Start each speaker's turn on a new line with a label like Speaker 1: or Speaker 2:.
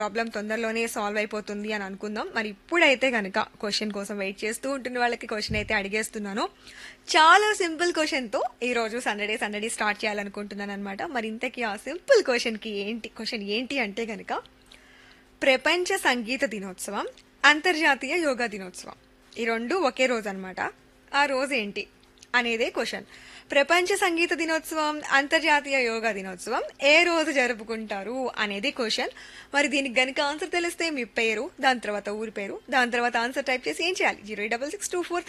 Speaker 1: problem తొందరలోనే solve అయిపోతుంది అని అనుకుందాం మరి ఇప్పుడైతే కనుక క్వశ్చన్ కోసం వెయిట్ చేస్తూ ఉంటున్న వాళ్ళకి క్వశ్చన్ అయితే అడిగేస్తున్నాను చాలా సింపుల్ క్వశ్చన్తో ఈరోజు సండడే సండడే స్టార్ట్ చేయాలనుకుంటున్నాను అనమాట మరి ఇంతకీ ఆ సింపుల్ క్వశ్చన్కి ఏంటి క్వశ్చన్ ఏంటి అంటే కనుక ప్రపంచ సంగీత దినోత్సవం అంతర్జాతీయ యోగా దినోత్సవం ఈ రెండు ఒకే రోజు అనమాట ఆ రోజు ఏంటి అనేదే క్వశ్చన్ ప్రపంచ సంగీత దినోత్సవం అంతర్జాతీయ యోగా దినోత్సవం ఏ రోజు జరుపుకుంటారు అనేది క్వశ్చన్ మరి దీనికి గనుక ఆన్సర్ తెలిస్తే మీ పేరు దాని తర్వాత ఊరి పేరు దాని తర్వాత ఆన్సర్ టైప్ చేసి ఏం చేయాలి zero double six two four